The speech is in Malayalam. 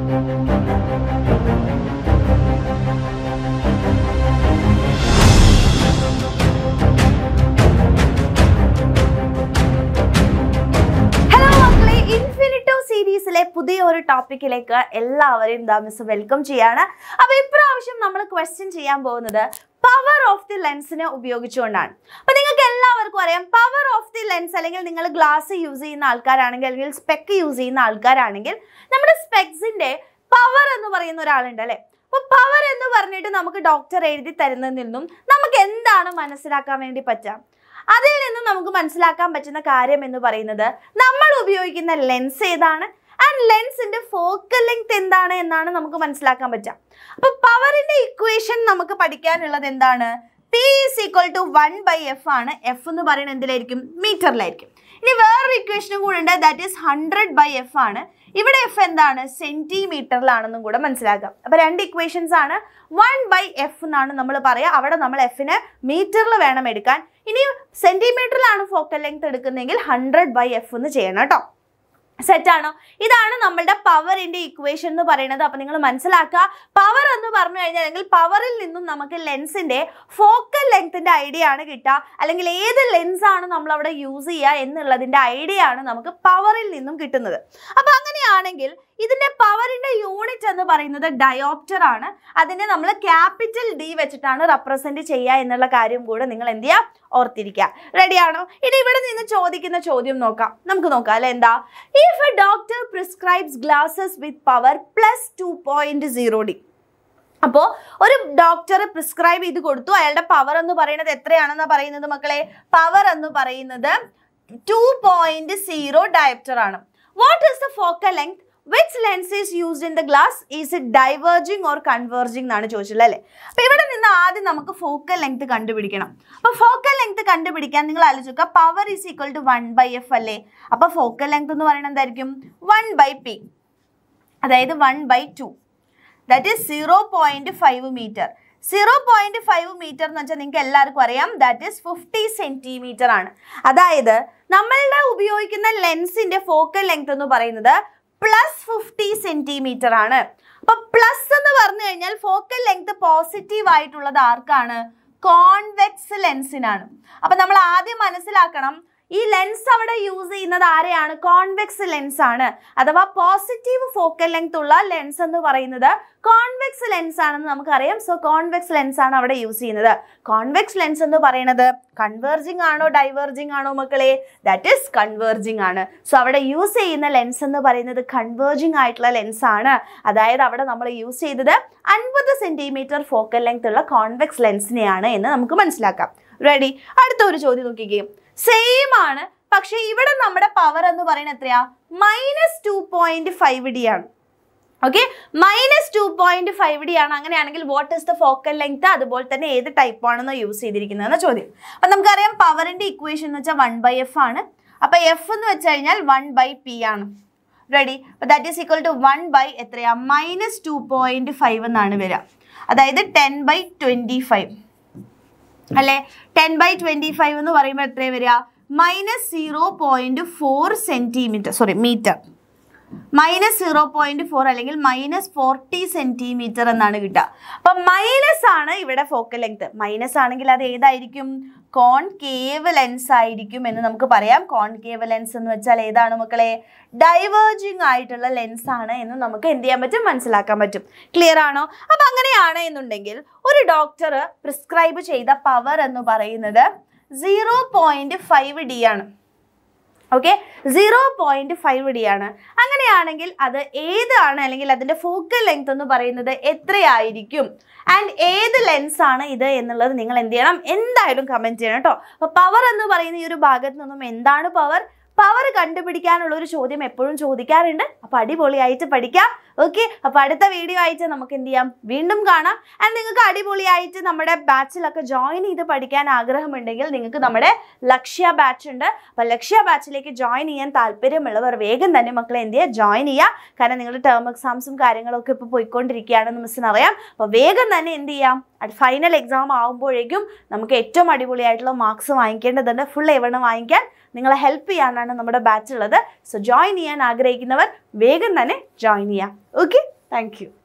ഹലോ മക്കളെ ഇൻഫിനിറ്റോ സീരീസിലെ പുതിയ ഒരു ടോപ്പിക്കിലേക്ക് എല്ലാവരെയും ദാ മിസ് വെൽക്കം ചെയ്യാണ് അപ്പൊ ഇപ്രാവശ്യം നമ്മൾ ക്വസ്റ്റ്യൻ ചെയ്യാൻ പോകുന്നത് പവർ ഓഫ് ദി ലെൻസിനെ ഉപയോഗിച്ചുകൊണ്ടാണ് അപ്പൊ നിങ്ങൾക്ക് എല്ലാവർക്കും അറിയാം പവർ ഓഫ് ദി ലെൻസ് അല്ലെങ്കിൽ നിങ്ങൾ ഗ്ലാസ് യൂസ് ചെയ്യുന്ന ആൾക്കാരാണെങ്കിൽ അല്ലെങ്കിൽ സ്പെക്ക് യൂസ് ചെയ്യുന്ന ആൾക്കാരാണെങ്കിൽ നമ്മുടെ സ്പെക്സിന്റെ പവർ എന്ന് പറയുന്ന ഒരാളുണ്ട് അല്ലെ അപ്പൊ പവർ എന്ന് പറഞ്ഞിട്ട് നമുക്ക് ഡോക്ടർ എഴുതി തരുന്നതിൽ നിന്നും നമുക്ക് എന്താണ് മനസ്സിലാക്കാൻ വേണ്ടി പറ്റുക അതിൽ നിന്നും നമുക്ക് മനസ്സിലാക്കാൻ പറ്റുന്ന കാര്യം എന്ന് പറയുന്നത് നമ്മൾ ഉപയോഗിക്കുന്ന ലെൻസ് ഏതാണ് ആൻഡ് ലെൻസിന്റെ ഫോക്കൽ ലെങ്ത് എന്താണ് എന്നാണ് നമുക്ക് മനസ്സിലാക്കാൻ പറ്റുക അപ്പൊ പവറിന്റെ ഇക്വേഷൻ നമുക്ക് പഠിക്കാനുള്ളത് എന്താണ് P is equal to one by F ആണ് എഫ് എന്ന് പറയുന്നത് എന്തിലായിരിക്കും മീറ്ററിലായിരിക്കും ഇനി വേറൊരു ഇക്വേഷനും കൂടെ ഉണ്ട് that is hundred by F ആണ് ഇവിടെ എഫ് എന്താണ് സെന്റിമീറ്ററിലാണെന്നും കൂടെ മനസ്സിലാക്കാം അപ്പൊ രണ്ട് ഇക്വേഷൻസ് ആണ് വൺ ബൈ എഫ് എന്നാണ് നമ്മൾ പറയുക അവിടെ നമ്മൾ എഫിനെ മീറ്ററിൽ വേണം എടുക്കാൻ ഇനി സെന്റിമീറ്ററിലാണ് ഫോക്കൽ ലെങ്ത് എടുക്കുന്നതെങ്കിൽ ഹൺഡ്രഡ് ബൈ എഫ് എന്ന് ചെയ്യണം കേട്ടോ സെറ്റ് ആണോ ഇതാണ് നമ്മളുടെ പവറിന്റെ ഇക്വേഷൻ എന്ന് പറയുന്നത് അപ്പൊ നിങ്ങൾ മനസ്സിലാക്കുക പവർ എന്ന് പറഞ്ഞു കഴിഞ്ഞാൽ അല്ലെങ്കിൽ പവറിൽ നിന്നും നമുക്ക് ലെൻസിന്റെ ഫോക്കൽ ലെങ്ത്തിന്റെ ഐഡിയ ആണ് കിട്ടുക അല്ലെങ്കിൽ ഏത് ലെൻസ് ആണ് നമ്മൾ അവിടെ യൂസ് ചെയ്യുക എന്നുള്ളതിന്റെ ഐഡിയ ആണ് നമുക്ക് പവറിൽ നിന്നും കിട്ടുന്നത് അപ്പൊ അങ്ങനെയാണെങ്കിൽ ഇതിന്റെ പവറിന്റെ യൂണിറ്റ് എന്ന് പറയുന്നത് ഡയോപ്റ്റർ ആണ് അതിനെ നമ്മൾ ക്യാപിറ്റൽ ഡി വെച്ചിട്ടാണ് റെപ്രസെന്റ് ചെയ്യുക എന്നുള്ള കാര്യം കൂടെ നിങ്ങൾ എന്ത് ചെയ്യുക ഓർത്തിരിക്കുക റെഡിയാണോ ഇനി ഇവിടെ നിന്ന് ചോദിക്കുന്ന ചോദ്യം നോക്കാം നമുക്ക് നോക്കാം അല്ലെ എന്താ if a doctor prescribes glasses with power plus two point zero D അപ്പോൾ ഒരു ഡോക്ടർ പ്രിസ്ക്രൈബ് ചെയ്ത് കൊടുത്തു അയാളുടെ പവർ എന്ന് പറയുന്നത് എത്രയാണെന്നാ പറയുന്നത് മക്കളെ പവർ എന്ന് പറയുന്നത് ടു പോയിന്റ് സീറോ ഡയപ്റ്റർ ആണ് what is the focal length which lens is used in the glass is it diverging or converging എന്നാണ് ചോദിച്ചത് അല്ലേ അപ്പൊ ഇവിടെ നിന്ന് ആദ്യം നമുക്ക് ഫോക്കൽ ലെങ്ത് കണ്ടുപിടിക്കണം അപ്പൊ ഫോക്കൽ ലെങ്ത് കണ്ടുപിടിക്കാൻ നിങ്ങൾ ആലോചിക്കുക power is equal to one by F അല്ലേ അപ്പൊ ഫോക്കൽ ലെങ്ത് എന്ന് പറയുന്നത് എന്തായിരിക്കും വൺ ബൈ പി അതായത് one by two that is zero point five metre zero point five metre എന്ന് വെച്ചാൽ നിങ്ങൾക്ക് എല്ലാവർക്കും അറിയാം ദാറ്റ് ഈസ് ഫിഫ്റ്റി സെന്റിമീറ്റർ ആണ് അതായത് നമ്മളുടെ ഉപയോഗിക്കുന്ന ലെൻസിന്റെ ഫോക്കൽ ലെങ്ത് എന്ന് പറയുന്നത് പ്ലസ് ഫിഫ്റ്റി സെന്റിമീറ്റർ ആണ് അപ്പൊ പ്ലസ് എന്ന് പറഞ്ഞു കഴിഞ്ഞാൽ ഫോക്കൽ ലെങ്ത് പോസിറ്റീവ് ആയിട്ടുള്ളത് ആർക്കാണ് കോൺവെക്സ് ലെൻസിനാണ് അപ്പൊ നമ്മൾ ആദ്യം മനസ്സിലാക്കണം ഈ ലെൻസ് അവിടെ യൂസ് ചെയ്യുന്നത് ആരെയാണ് കോൺവെക്സ് ലെൻസ് ആണ് അഥവാ പോസിറ്റീവ് ഫോക്കൽ ലെങ്ത് ഉള്ള ലെൻസ് എന്ന് പറയുന്നത് കോൺവെക്സ് ലെൻസ് ആണെന്ന് നമുക്കറിയാം സോ കോൺവെക്സ് ലെൻസ് ആണ് അവിടെ യൂസ് ചെയ്യുന്നത് കോൺവെക്സ് ലെൻസ് എന്ന് പറയുന്നത് കൺവേർജിങ് ആണോ ഡൈവേർജിങ് ആണോ മക്കളെ ദാറ്റ് ഈസ് കൺവേർജിങ് ആണ് സോ അവിടെ യൂസ് ചെയ്യുന്ന ലെൻസ് എന്ന് പറയുന്നത് കൺവേർജിങ് ആയിട്ടുള്ള ലെൻസ് ആണ് അതായത് അവിടെ നമ്മൾ യൂസ് ചെയ്തത് അൻപത് സെന്റിമീറ്റർ ഫോക്കൽ ലെങ്ത് ഉള്ള കോൺവെക്സ് ലെൻസിനെയാണ് എന്ന് നമുക്ക് മനസ്സിലാക്കാം റെഡി അടുത്ത ഒരു ചോദ്യം നോക്കിക്കേ സെയിം ആണ് പക്ഷെ ഇവിടെ നമ്മുടെ പവർ എന്ന് പറയുന്നത് എത്രയാ minus two point five D ആണ് okay minus two point five D ആണ് അങ്ങനെയാണെങ്കിൽ what is the focal length അതുപോലെ തന്നെ ഏത് ടൈപ്പ് ആണെന്ന് യൂസ് ചെയ്തിരിക്കുന്നതെന്ന ചോദ്യം അപ്പൊ നമുക്കറിയാം പവറിന്റെ ഇക്വേഷൻ എന്ന് വെച്ചാൽ വൺ ബൈ എഫ് ആണ് അപ്പൊ എഫ് എന്ന് വെച്ച് കഴിഞ്ഞാൽ വൺ ബൈ പി ആണ് റെഡി അപ്പൊ that is equal to one by എത്രയാ മൈനസ് ടു പോയിന്റ് ഫൈവ് എന്നാണ് വരിക അതായത് ടെൻ ബൈ ട്വന്റി ഫൈവ് അല്ലെ ടെൻ ബൈ ട്വന്റി ഫൈവ് എന്ന് പറയുമ്പോൾ എത്രയാണ് വരിക minus zero point four centimetre sorry metre minus zero point four അല്ലെങ്കിൽ മൈനസ് ഫോർട്ടി സെന്റിമീറ്റർ എന്നാണ് കിട്ടുക അപ്പൊ മൈനസ് ആണ് ഇവിടെ ഫോക്കൽ ലെങ്ത് മൈനസ് ആണെങ്കിൽ അത് ഏതായിരിക്കും കോൺകേവ് ലെൻസ് ആയിരിക്കും എന്ന് നമുക്ക് പറയാം കോൺകേവ് ലെൻസ് എന്ന് വെച്ചാൽ ഏതാണ് മക്കളെ ഡൈവേർജിങ് ആയിട്ടുള്ള ലെൻസ് ആണ് എന്ന് നമുക്ക് എന്ത് ചെയ്യാൻ പറ്റും മനസ്സിലാക്കാൻ പറ്റും ക്ലിയർ ആണോ അപ്പൊ അങ്ങനെയാണ് എന്നുണ്ടെങ്കിൽ ഒരു ഡോക്ടർ പ്രിസ്ക്രൈബ് ചെയ്ത പവർ എന്ന് പറയുന്നത് സീറോ പോയിന്റ് ഫൈവ് ഡി ആണ് okay zero point five D ആണ് അങ്ങനെയാണെങ്കിൽ അത് ഏതാണ് അല്ലെങ്കിൽ അതിന്റെ ഫോക്കൽ ലെങ്ത് എന്ന് പറയുന്നത് എത്രയായിരിക്കും ആൻഡ് ഏത് ലെൻസ് ആണ് ഇത് എന്നുള്ളത് നിങ്ങൾ എന്ത് ചെയ്യണം എന്തായാലും കമന്റ് ചെയ്യണം കേട്ടോ അപ്പൊ പവർ എന്ന് പറയുന്ന ഈ ഒരു ഭാഗത്ത് നിന്നും എന്താണ് പവർ പവർ കണ്ടുപിടിക്കാനുള്ള ഒരു ചോദ്യം എപ്പോഴും ചോദിക്കാറുണ്ട് അപ്പൊ അടിപൊളിയായിട്ട് പഠിക്കാം ഓക്കെ അപ്പൊ അടുത്ത വീഡിയോ ആയിട്ട് നമുക്ക് എന്ത് ചെയ്യാം വീണ്ടും കാണാം ആൻഡ് നിങ്ങൾക്ക് അടിപൊളിയായിട്ട് നമ്മുടെ ബാച്ചിലൊക്കെ ജോയിൻ ചെയ്ത് പഠിക്കാൻ ആഗ്രഹമുണ്ടെങ്കിൽ നിങ്ങൾക്ക് നമ്മുടെ ലക്ഷ്യ ബാച്ച് ഉണ്ട് അപ്പൊ ലക്ഷ്യ ബാച്ചിലേക്ക് ജോയിൻ ചെയ്യാൻ താല്പര്യമുള്ളവർ വേഗം തന്നെ മക്കളെ എന്ത് ചെയ്യുക ജോയിൻ ചെയ്യുക കാരണം നിങ്ങളുടെ ടേം എക്സാംസും കാര്യങ്ങളൊക്കെ ഇപ്പോൾ പോയിക്കൊണ്ടിരിക്കുകയാണെന്ന് മിസ്സിന് അറിയാം അപ്പോൾ വേഗം തന്നെ എന്ത് ചെയ്യാം ഫൈനൽ എക്സാം ആകുമ്പോഴേക്കും നമുക്ക് ഏറ്റവും അടിപൊളിയായിട്ടുള്ള മാർക്സ് വാങ്ങിക്കേണ്ടതുണ്ട് ഫുൾ എവണം വാങ്ങിക്കാൻ നിങ്ങളെ ഹെൽപ്പ് ചെയ്യാനാണ് നമ്മുടെ ബാച്ച് ഉള്ളത് സോ ജോയിൻ ചെയ്യാൻ ആഗ്രഹിക്കുന്നവർ വേഗം തന്നെ ജോയിൻ ചെയ്യാം ഓക്കെ താങ്ക് യു